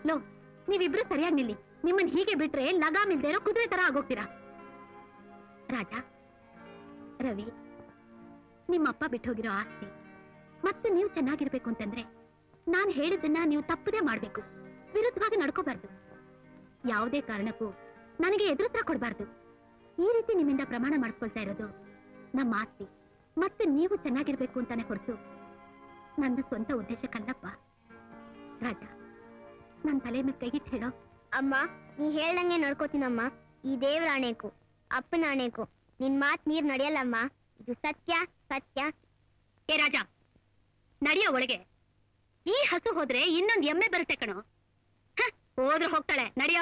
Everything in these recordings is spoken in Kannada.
ಲೋ ನೀವಿಬ್ರು ಸರಿಯಾಗಿ ನಿಲ್ಲಿ ನಿಮ್ಮನ್ ಹೀಗೆ ಬಿಟ್ರೆ ಲಗಾಮ್ ಇಲ್ದೇ ಇರೋ ಕುದುರೆ ತರ ಆಗೋಗ್ತೀರಾ ರಾಜ ರವಿ ನಿಮ್ಮಪ್ಪ ಬಿಟ್ಟು ಹೋಗಿರೋ ಆಸ್ತಿ ಮತ್ತೆ ನೀವು ಚೆನ್ನಾಗಿರ್ಬೇಕು ಅಂತಂದ್ರೆ ನಾನ್ ಹೇಳಿದ್ದನ್ನ ನೀವು ತಪ್ಪದೇ ಮಾಡ್ಬೇಕು ವಿರುದ್ಧವಾಗಿ ನಡ್ಕೋಬಾರ್ದು ಯಾವುದೇ ಕಾರಣಕ್ಕೂ ನನಗೆ ಎದುರುತ್ರ ಕೊಡಬಾರ್ದು ಈ ರೀತಿ ನಿಮ್ಮಿಂದ ಪ್ರಮಾಣ ಮಾಡಿಸ್ಕೊಳ್ತಾ ಇರೋದು ನಮ್ಮ ಆಸ್ತಿ ಮತ್ತೆ ನೀವು ಚೆನ್ನಾಗಿರ್ಬೇಕು ಅಂತಾನೆ ಹೊರತು ನನ್ನ ಸ್ವಂತ ಉದ್ದೇಶಕ್ಕಲ್ಲಪ್ಪ ರಾಜ ನನ್ ತಲೆ ಮೇಲೆ ಕೈಗಿಟ್ಟು ಹೇಳೋ ಅಮ್ಮ ನೀ ಹೇಳ್ದಂಗೆ ನಡ್ಕೋತೀನಮ್ಮ ಈ ದೇವ್ರ ಆಣೆಕು ಅಪ್ಪನ ಆಣೆಕು ನಿನ್ ಮಾತ್ ನೀರ್ ನಡೆಯಲ್ಲಮ್ಮ ಇದು ಸತ್ಯ ಸತ್ಯ ಏ ರಾಜ ನಡೆಯೋ ಒಳಗೆ ಈ ಹಸು ಹೋದ್ರೆ ಇನ್ನೊಂದ್ ಎಮ್ಮೆ ಬರುತ್ತೆ ಕಣೋ ಹ, ಹೋದ್ರೆ ಹೋಗ್ತಾಳೆ ನಡೆಯೋ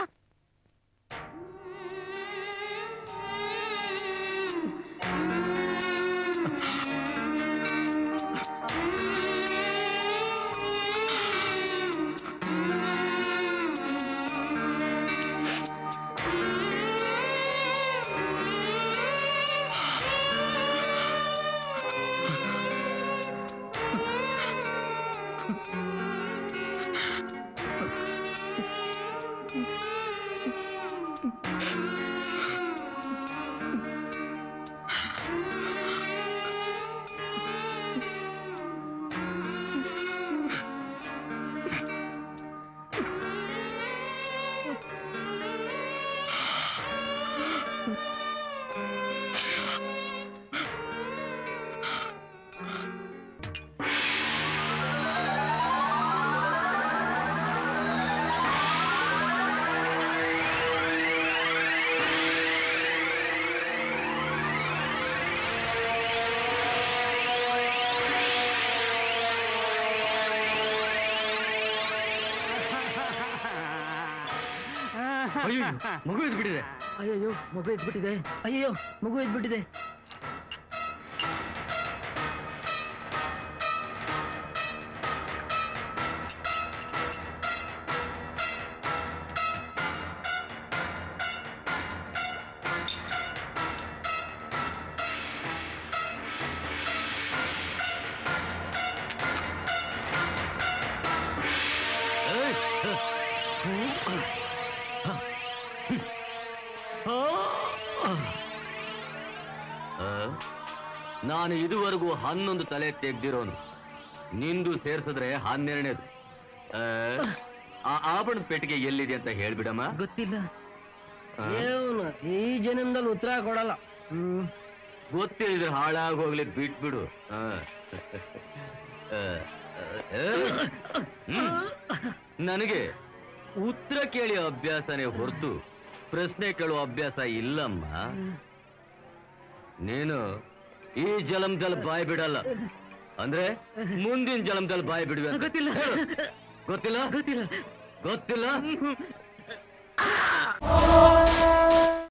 ಅಯ್ಯೋ ಮಗು ಇದ್ಬಿಟ್ಟಿದೆ ಅಯ್ಯಯ್ಯೋ ಮಗು ಎದ್ಬಿಟ್ಟಿದೆ ಅಯ್ಯಯ್ಯೋ ಮಗು ಎದ್ಬಿಟ್ಟಿದೆ ಆ? ನಾನು ಇದುವರೆಗೂ ಹನ್ನೊಂದು ತಲೆ ತೆಗ್ದಿರೋನು ನಿಂದು ಸೇರ್ಸಿದ್ರೆ ಹನ್ನೆರಡನೇದು ಆ, ಆ ಆಭರಣದ ಪೆಟ್ಟಿಗೆ ಎಲ್ಲಿದೆ ಅಂತ ಹೇಳ್ಬಿಡಮ್ಮ ಗೊತ್ತಿಲ್ಲ ಆ? ಏನು ಈ ಜನ್ಮದಲ್ಲಿ ಉತ್ತರ ಕೊಡಲ್ಲ ಹ್ಮ್ ಗೊತ್ತಿಳಿದ್ರೆ ಹಾಳಾಗಿ ಹೋಗ್ಲಿ ಬಿಟ್ಬಿಡು ಆ. ಆ, ಆ, ಹ್ಮ್. ನನಗೆ ಉತ್ತರ ಕೇಳಿ ಅಭ್ಯಾಸನೇ ಹೊರತು ಪ್ರಶ್ನೆ ಕೇಳುವ ಅಭ್ಯಾಸ ಇಲ್ಲಮ್ಮ ನೀನು ಈ ಜಲಮದಲ್ಲಿ ಬಾಯಿ ಬಿಡಲ್ಲ ಅಂದ್ರೆ ಮುಂದಿನ ಜಲಮದಲ್ಲಿ ಬಾಯಿ ಬಿಡುವೆ ಅಂತ. ಗೊತ್ತಿಲ್ಲ. ಹೇಳು. ಗೊತ್ತಿಲ್ಲ ಗೊತ್ತಿಲ್ಲ ಗೊತ್ತಿಲ್ಲ